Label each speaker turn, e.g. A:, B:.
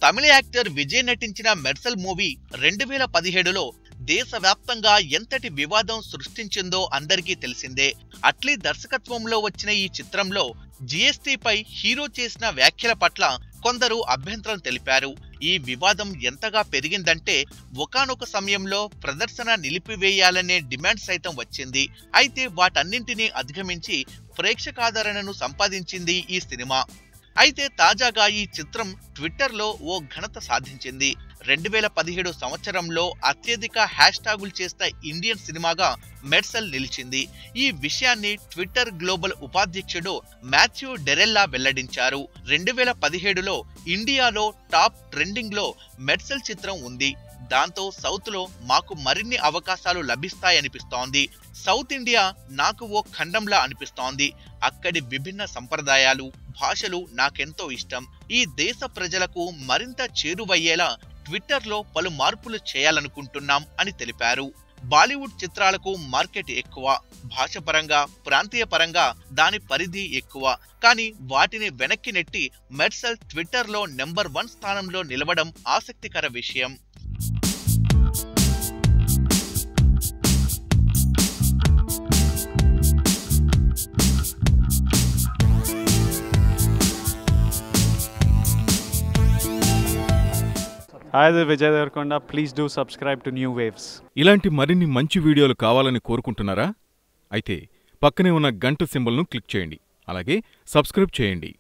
A: తమిళ actor Vijay నటించిన Mersal movie రెండు వేల పదిహేడులో దేశవ్యాప్తంగా ఎంతటి వివాదం సృష్టించిందో అందరికీ తెలిసిందే అట్లీ దర్శకత్వంలో వచ్చిన ఈ చిత్రంలో జీఎస్టీపై హీరో చేసిన వ్యాఖ్యల పట్ల కొందరు అభ్యంతరం తెలిపారు ఈ వివాదం ఎంతగా పెరిగిందంటే ఒకానొక సమయంలో ప్రదర్శన నిలిపివేయాలనే డిమాండ్ సైతం వచ్చింది అయితే వాటన్నింటినీ అధిగమించి ప్రేక్షకాదరణను సంపాదించింది ఈ సినిమా అయితే తాజాగా ఈ చిత్రం ట్విట్టర్లో ఓ ఘనత సాధించింది రెండు వేల పదిహేడు సంవత్సరంలో అత్యధిక హ్యాష్ ట్యాగులు చేసిన ఇండియన్ సినిమాగా మెర్సల్ నిలిచింది ఈ విషయాన్ని ట్విట్టర్ గ్లోబల్ ఉపాధ్యక్షుడు మాథ్యూ డెరెల్లా వెల్లడించారు రెండు వేల పదిహేడులో ఇండియాలో టాప్ ట్రెండింగ్ లో మెర్సల్ చిత్రం ఉంది దాంతో సౌత్ లో మాకు మరిన్ని అవకాశాలు లభిస్తాయనిపిస్తోంది సౌత్ ఇండియా నాకు ఓ ఖండంలా అనిపిస్తోంది అక్కడి విభిన్న సంప్రదాయాలు భాషలు నాకెంతో ఇష్టం ఈ దేశ ప్రజలకు మరింత చేరువయ్యేలా ట్విట్టర్లో పలు మార్పులు చేయాలనుకుంటున్నాం అని తెలిపారు బాలీవుడ్ చిత్రాలకు మార్కెట్ ఎక్కువ భాష పరంగా ప్రాంతీయ పరంగా దాని పరిధి ఎక్కువ కానీ వాటిని వెనక్కి నెట్టి మెర్సల్ ట్విట్టర్లో నెంబర్ వన్ స్థానంలో నిలవడం ఆసక్తికర విషయం
B: Hi, this is Vijay Devarkonda. Please do subscribe to New Waves.
C: ఇలాంటి మరిన్ని మంచి వీడియోలు కావాలని కోరుకుంటున్నారా అయితే పక్కనే ఉన్న గంట సింబల్ను క్లిక్ చేయండి అలాగే సబ్స్క్రైబ్ చేయండి